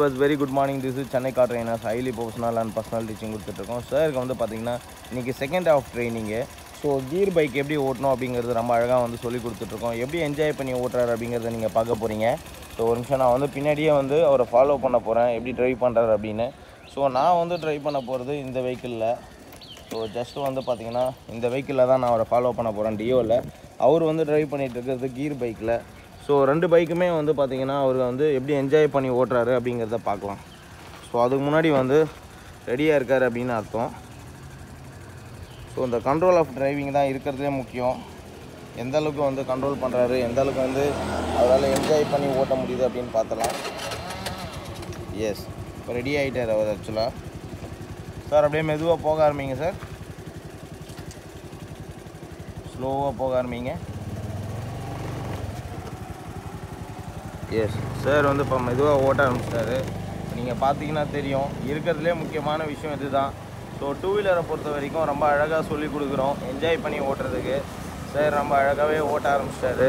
was very good morning this is Chennai car trainers highly professional and personal teaching கொடுத்துட்ருக்கோம் சாருக்கு வந்து பார்த்தீங்கன்னா இன்றைக்கி second of training so gear bike எப்படி ஓட்டணும் அப்படிங்கிறது ரொம்ப அழகாக வந்து சொல்லி கொடுத்துட்ருக்கோம் எப்படி என்ஜாய் பண்ணி ஓட்டுறாரு அப்படிங்கிறத நீங்கள் பார்க்க போகிறீங்க ஸோ ஒரு நிமிஷம் நான் வந்து பின்னாடியே வந்து அவரை ஃபாலோ பண்ண போகிறேன் எப்படி ட்ரைவ் பண்ணுறாரு அப்படின்னு ஸோ நான் வந்து ட்ரைவ் பண்ண போகிறது இந்த வெஹிக்கிளில் ஸோ ஜஸ்ட்டு வந்து பார்த்தீங்கன்னா இந்த வெஹிக்கிளில் தான் நான் அவரை ஃபாலோ பண்ண போகிறேன் டியோவில் அவர் வந்து ட்ரைவ் பண்ணிகிட்டு இருக்கிறது கீர் பைக்கில் ஸோ ரெண்டு பைக்குமே வந்து பார்த்தீங்கன்னா அவர் வந்து எப்படி என்ஜாய் பண்ணி ஓட்டுறாரு அப்படிங்கிறத பார்க்கலாம் ஸோ அதுக்கு முன்னாடி வந்து ரெடியாக இருக்கார் அப்படின்னு அர்த்தம் ஸோ இந்த கண்ட்ரோல் ஆஃப் டிரைவிங் தான் இருக்கிறதுலே முக்கியம் எந்த அளவுக்கு வந்து கண்ட்ரோல் பண்ணுறாரு எந்த அளவுக்கு வந்து அவரால் என்ஜாய் பண்ணி ஓட்ட முடியுது அப்படின்னு பார்த்தலாம் எஸ் இப்போ ரெடி ஆகிட்டார் அவர் ஆக்சுவலாக சார் அப்படியே மெதுவாக போக ஆரம்பிங்க சார் ஸ்லோவாக போக ஆரம்பிங்க எஸ் சார் வந்து இப்போ மெதுவாக ஓட்ட ஆரம்பிச்சிட்டாரு நீங்கள் பார்த்தீங்கன்னா தெரியும் இருக்கிறதுலே முக்கியமான விஷயம் இதுதான் ஸோ டூ வீலரை பொறுத்த வரைக்கும் ரொம்ப அழகாக சொல்லி கொடுக்குறோம் என்ஜாய் பண்ணி ஓட்டுறதுக்கு சார் ரொம்ப அழகாகவே ஓட்ட ஆரம்பிச்சிட்டாரு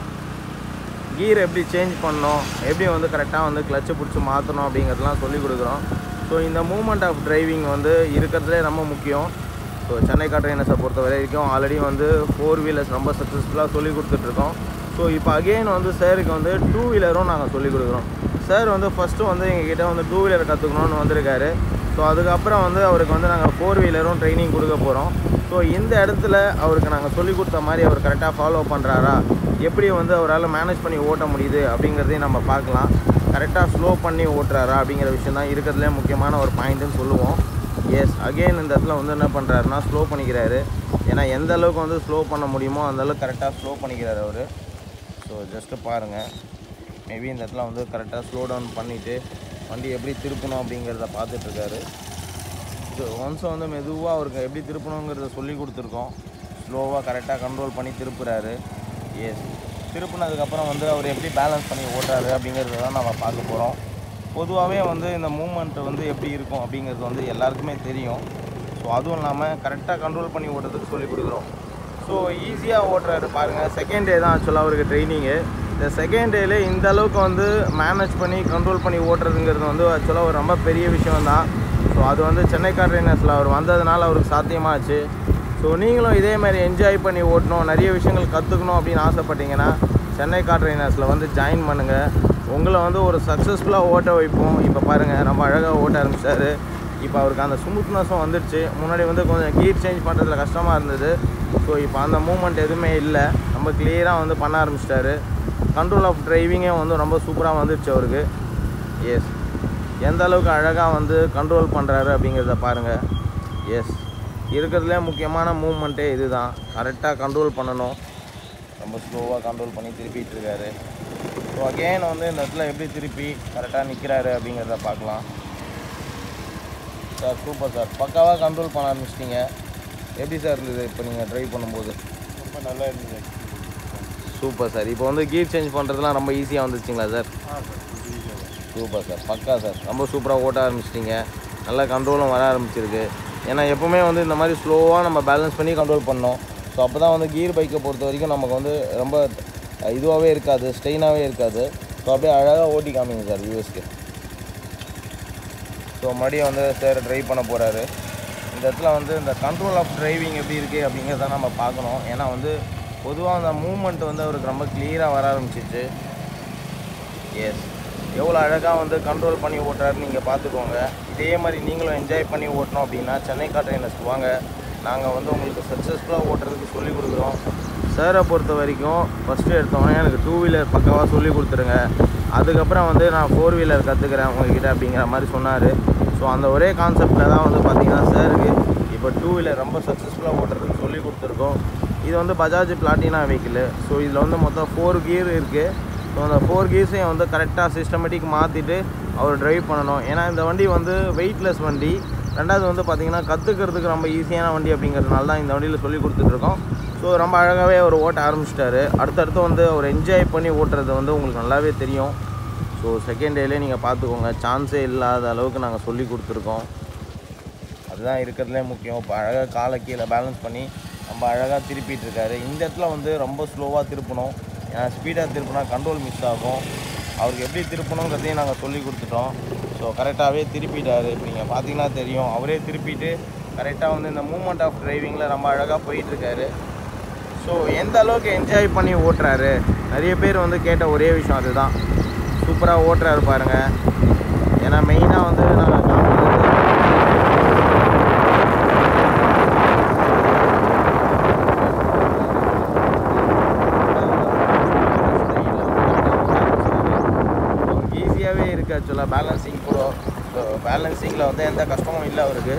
கீர் எப்படி சேஞ்ச் பண்ணணும் எப்படி வந்து கரெக்டாக வந்து கிளச்சை பிடிச்சி மாற்றணும் அப்படிங்கிறதுலாம் சொல்லி கொடுக்குறோம் ஸோ இந்த மூமெண்ட் ஆஃப் டிரைவிங் வந்து இருக்கிறதுலே ரொம்ப முக்கியம் ஸோ சென்னை காட்ரைனஸை பொறுத்த வரைக்கும் ஆல்ரெடி வந்து ஃபோர் வீலர்ஸ் ரொம்ப சக்ஸஸ்ஃபுல்லாக சொல்லி கொடுத்துட்ருக்கோம் ஸோ இப்போ அகெயின் வந்து சாருக்கு வந்து டூ வீலரும் நாங்கள் சொல்லி கொடுக்குறோம் சார் வந்து ஃபஸ்ட்டு வந்து எங்ககிட்ட வந்து டூ வீலர் கற்றுக்கணும்னு வந்திருக்காரு ஸோ அதுக்கப்புறம் வந்து அவருக்கு வந்து நாங்கள் ஃபோர் வீலரும் ட்ரைனிங் கொடுக்க போகிறோம் ஸோ இந்த இடத்துல அவருக்கு நாங்கள் சொல்லி கொடுத்த மாதிரி அவர் கரெக்டாக ஃபாலோ பண்ணுறாரா எப்படி வந்து அவரால் மேனேஜ் பண்ணி ஓட்ட முடியுது அப்படிங்கிறதையும் நம்ம பார்க்கலாம் கரெக்டாக ஸ்லோ பண்ணி ஓட்டுறாரா அப்படிங்கிற விஷயம் தான் இருக்கிறதுலே முக்கியமான ஒரு பாயிண்ட்டுன்னு சொல்லுவோம் எஸ் அகெயின் இந்த இடத்துல வந்து என்ன பண்ணுறாருன்னா ஸ்லோ பண்ணிக்கிறாரு ஏன்னா எந்த அளவுக்கு வந்து ஸ்லோ பண்ண முடியுமோ அந்த அளவுக்கு கரெக்டாக ஸ்லோ பண்ணிக்கிறாரு அவர் ஸோ ஜஸ்ட்டு பாருங்கள் மேபி இந்த இடத்துல வந்து கரெக்டாக ஸ்லோ டவுன் பண்ணிவிட்டு வண்டி எப்படி திருப்பணும் அப்படிங்கிறத பார்த்துட்ருக்காரு ஸோ ஒன்ஸ் வந்து மெதுவாக அவருக்கு எப்படி திருப்பணுங்கிறத சொல்லி கொடுத்துருக்கோம் ஸ்லோவாக கரெக்டாக கண்ட்ரோல் பண்ணி திருப்புறாரு எஸ் திருப்பினதுக்கப்புறம் வந்து அவர் எப்படி பேலன்ஸ் பண்ணி ஓட்டுறாரு அப்படிங்கிறத தான் நம்ம பார்க்க போகிறோம் பொதுவாகவே வந்து இந்த மூமெண்ட் வந்து எப்படி இருக்கும் அப்படிங்கிறது வந்து எல்லாருக்குமே தெரியும் ஸோ அதுவும் இல்லாமல் கரெக்டாக கண்ட்ரோல் பண்ணி ஓட்டுறதுக்கு சொல்லி கொடுக்குறோம் ஸோ ஈஸியாக ஓட்டுறாரு பாருங்கள் செகண்ட் டே தான் ஆக்சுவலாக அவருக்கு ட்ரைனிங்கு இந்த செகண்ட் டேல இந்த அளவுக்கு வந்து மேனேஜ் பண்ணி கண்ட்ரோல் பண்ணி ஓட்டுறதுங்கிறது வந்து ஆக்சுவலாக ஒரு ரொம்ப பெரிய விஷயம் தான் ஸோ அது வந்து சென்னை கார் ட்ரைனர்ஸில் அவர் வந்ததுனால அவருக்கு சாத்தியமாச்சு ஸோ நீங்களும் இதே மாதிரி என்ஜாய் பண்ணி ஓட்டணும் நிறைய விஷயங்கள் கற்றுக்கணும் அப்படின்னு ஆசைப்பட்டீங்கன்னா சென்னை கார் ட்ரைனர்ஸில் வந்து ஜாயின் பண்ணுங்கள் உங்களை வந்து ஒரு சக்ஸஸ்ஃபுல்லாக ஓட்ட வைப்போம் இப்போ பாருங்கள் நம்ம அழகாக ஓட்ட ஆரம்பிச்சாரு இப்போ அவருக்கு அந்த ஸ்மூத்னஸும் வந்துடுச்சு முன்னாடி வந்து கொஞ்சம் கீர் சேஞ்ச் பண்ணுறதுல கஷ்டமாக இருந்தது ஸோ இப்போ அந்த மூமெண்ட் எதுவுமே இல்லை ரொம்ப கிளியராக வந்து பண்ண ஆரம்பிச்சிட்டாரு கண்ட்ரோல் ஆஃப் டிரைவிங்கே வந்து ரொம்ப சூப்பராக வந்துடுச்சு அவருக்கு எஸ் எந்த அளவுக்கு அழகாக வந்து கண்ட்ரோல் பண்ணுறாரு அப்படிங்கிறத பாருங்கள் எஸ் இருக்கிறதுலே முக்கியமான மூமெண்ட்டே இதுதான் கரெக்டாக கண்ட்ரோல் பண்ணணும் ரொம்ப ஸ்லோவாக கண்ட்ரோல் பண்ணி திருப்பிட்டு இருக்காரு ஸோ அகெயின் வந்து இந்த இடத்துல எப்படி திருப்பி கரெக்டாக நிற்கிறாரு அப்படிங்கிறத பார்க்கலாம் சார் சூப்பர் சார் பக்காவாக கண்ட்ரோல் பண்ண ஆரம்பிச்சிட்டிங்க எப்படி சார் இருந்தது இப்போ நீங்கள் ட்ரைவ் பண்ணும்போது ரொம்ப நல்லா இருந்தது சூப்பர் சார் இப்போ வந்து கீர் சேஞ்ச் பண்ணுறதுலாம் ரொம்ப ஈஸியாக வந்துச்சுங்களா சார் ஆ சார் சூப்பர் சார் பக்கா சார் ரொம்ப சூப்பராக ஓட்ட ஆரம்பிச்சிட்டிங்க நல்லா கண்ட்ரோலும் வர ஆரம்பிச்சிருக்கு ஏன்னா எப்போவுமே வந்து இந்த மாதிரி ஸ்லோவாக நம்ம பேலன்ஸ் பண்ணி கண்ட்ரோல் பண்ணோம் ஸோ அப்போ தான் வந்து கீர் பைக்கை பொறுத்த வரைக்கும் நமக்கு வந்து ரொம்ப இதுவாகவே இருக்காது ஸ்ட்ரெயினாகவே இருக்காது ஸோ அப்படியே அழகாக ஓட்டி காமிங்க சார் வியூஸ்க்கு ஸோ மறுபடியும் வந்து சார் ட்ரைவ் பண்ண போகிறாரு இந்த இடத்துல வந்து இந்த கண்ட்ரோல் ஆஃப் டிரைவிங் எப்படி இருக்குது அப்படிங்கிறத நம்ம பார்க்கணும் ஏன்னா வந்து பொதுவாக அந்த மூமெண்ட் வந்து அவருக்கு ரொம்ப கிளியராக வர ஆரம்பிச்சிச்சு எஸ் எவ்வளோ அழகாக வந்து கண்ட்ரோல் பண்ணி ஓட்டுறாருன்னு நீங்கள் பார்த்துக்கோங்க இதே மாதிரி நீங்களும் என்ஜாய் பண்ணி ஓட்டணும் அப்படின்னா சென்னை காட்டைனஸ்க்கு வாங்க நாங்கள் வந்து உங்களுக்கு சக்ஸஸ்ஃபுல்லாக ஓட்டுறதுக்கு சொல்லி கொடுக்குறோம் சாரை பொறுத்த வரைக்கும் ஃபஸ்ட்டு எடுத்தோடனே எனக்கு டூ வீலர் பக்காவாக சொல்லி கொடுத்துருங்க அதுக்கப்புறம் வந்து நான் ஃபோர் வீலர் கற்றுக்கிறேன் உங்ககிட்ட அப்படிங்கிற மாதிரி சொன்னார் ஸோ அந்த ஒரே கான்செப்டில் தான் வந்து பார்த்தீங்கன்னா சாருக்கு இப்போ டூ வீலர் ரொம்ப சக்ஸஸ்ஃபுல்லாக ஓட்டுறதுக்கு சொல்லி கொடுத்துருக்கோம் இது வந்து பஜாஜ் பிளாட்டினா வெஹிக்கிள் ஸோ இதில் வந்து மொத்தம் ஃபோர் கியர் இருக்குது ஸோ அந்த ஃபோர் கீர்ஸையும் வந்து கரெக்டாக சிஸ்டமேட்டிக் மாற்றிட்டு அவர் டிரைவ் பண்ணணும் ஏன்னா இந்த வண்டி வந்து வெயிட்லெஸ் வண்டி ரெண்டாவது வந்து பார்த்திங்கன்னா கற்றுக்கிறதுக்கு ரொம்ப ஈஸியான வண்டி அப்படிங்கிறதுனால தான் இந்த வண்டியில் சொல்லி கொடுத்துட்ருக்கோம் ஸோ ரொம்ப அழகாகவே அவர் ஓட்ட ஆரம்பிச்சிட்டாரு அடுத்தடுத்து வந்து அவர் என்ஜாய் பண்ணி ஓட்டுறது வந்து உங்களுக்கு நல்லாவே தெரியும் ஸோ செகண்ட் டேலே நீங்கள் பார்த்துக்கோங்க சான்ஸே இல்லாத அளவுக்கு நாங்கள் சொல்லி கொடுத்துருக்கோம் அதுதான் இருக்கிறதுலே முக்கியம் இப்போ அழகாக காலை கீழே பேலன்ஸ் பண்ணி நம்ம அழகாக திருப்பிட்டு இருக்காரு இந்த இடத்துல வந்து ரொம்ப ஸ்லோவாக திருப்பணும் ஏன்னா ஸ்பீடாக திருப்பினா கண்ட்ரோல் மிஸ் ஆகும் அவருக்கு எப்படி திருப்பணுங்கிறதையும் நாங்கள் சொல்லி கொடுத்துட்டோம் ஸோ கரெக்டாகவே திருப்பிட்டாரு இப்போ நீங்கள் பார்த்தீங்கன்னா தெரியும் அவரே திருப்பிட்டு கரெக்டாக வந்து இந்த மூமெண்ட் ஆஃப் டிரைவிங்கில் ரொம்ப அழகாக போயிட்டுருக்காரு ஸோ எந்த அளவுக்கு என்ஜாய் பண்ணி ஓட்டுறாரு நிறைய பேர் வந்து கேட்ட ஒரே விஷயம் அதுதான் சூப்பராக ஓட்டுறாரு பாருங்க ஏன்னா மெயினாக வந்து நாங்கள் காமிக்கிறது ஈஸியாகவே இருக்குது ஆக்சுவலாக பேலன்சிங் கூட பேலன்சிங்கில் வந்து எந்த கஷ்டமும் இல்லை அவருக்கு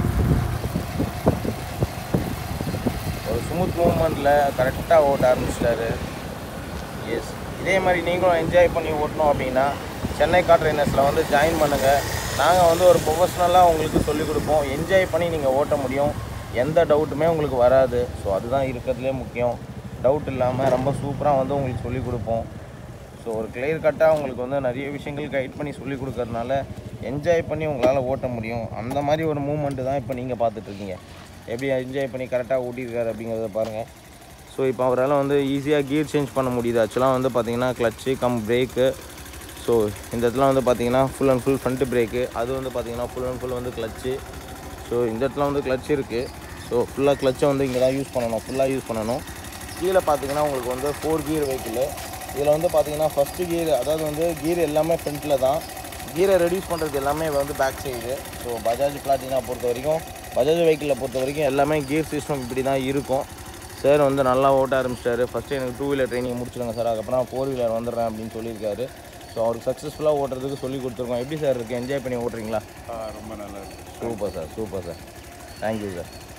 ஒரு ஸ்மூத் மூவ்மெண்ட்டில் கரெக்டாக ஓட்ட ஆரம்பிச்சிட்டாரு எஸ் இதே மாதிரி நீங்களும் என்ஜாய் பண்ணி ஓட்டணும் அப்படின்னா சென்னை கார் ட்ரைனர்ஸில் வந்து ஜாயின் பண்ணுங்கள் நாங்கள் வந்து ஒரு ப்ரொஃபஷ்னலாக உங்களுக்கு சொல்லிக் கொடுப்போம் என்ஜாய் பண்ணி நீங்கள் ஓட்ட முடியும் எந்த டவுட்டுமே உங்களுக்கு வராது ஸோ அதுதான் இருக்கிறதுலே முக்கியம் டவுட் இல்லாமல் ரொம்ப சூப்பராக வந்து உங்களுக்கு சொல்லிக் கொடுப்போம் ஸோ ஒரு கிளியர் கட்டாக உங்களுக்கு வந்து நிறைய விஷயங்கள் கைட் பண்ணி சொல்லி கொடுக்கறதுனால என்ஜாய் பண்ணி உங்களால் ஓட்ட முடியும் அந்த மாதிரி ஒரு மூமெண்ட்டு தான் இப்போ நீங்கள் பார்த்துட்ருக்கீங்க எப்படி என்ஜாய் பண்ணி கரெக்டாக ஓட்டியிருக்காரு அப்படிங்கிறத பாருங்கள் ஸோ இப்போ அவரால் வந்து ஈஸியாக கியர் சேஞ்ச் பண்ண முடியுது ஆக்சுவலாக வந்து பார்த்தீங்கன்னா கிளச்சு கம் பிரேக்கு ஸோ இந்த இடத்துல வந்து பார்த்தீங்கன்னா full and full front brake அது வந்து பார்த்தீங்கன்னா ஃபுல் அண்ட் ஃபுல் வந்து கிளச்சு ஸோ இந்த இடத்துல வந்து கிளச் இருக்குது ஸோ ஃபுல்லாக கிளச்சை வந்து இங்கே தான் யூஸ் பண்ணணும் ஃபுல்லாக யூஸ் பண்ணணும் கீழே பார்த்தீங்கன்னா உங்களுக்கு வந்து ஃபோர் கியர் வெஹிக்கிள் இதில் வந்து பார்த்தீங்கன்னா ஃபஸ்ட்டு கியர் அதாவது வந்து கியர் எல்லாமே ஃப்ரண்ட்டில் தான் கியரை ரெடியூஸ் பண்ணுறது எல்லாமே வந்து back side so Bajaj Platina பொறுத்த வரைக்கும் பஜாஜ் வெஹிக்கிளை பொறுத்த வரைக்கும் எல்லாமே கியர் சிஸ்டம் இப்படி தான் இருக்கும் சார் வந்து நல்லா ஓட்ட ஆரம்பிச்சிட்டாரு ஃபஸ்ட்டு எனக்கு டூ வீலர் ட்ரைனிங் முடிச்சிடுங்க சார் அதுக்கப்புறம் ஃபோர் வீலர் வந்துடுறேன் அப்படின்னு சொல்லியிருக்காரு ஸோ அவருக்கு சக்ஸஸ்ஃபுல்லாக ஓட்டுறதுக்கு சொல்லி கொடுத்துருக்கோம் எப்படி சார் இருக்குது என்ஜாய் பண்ணி ஓட்டுறீங்களா ரொம்ப நல்லா இருக்கு super sir super sir thank you sir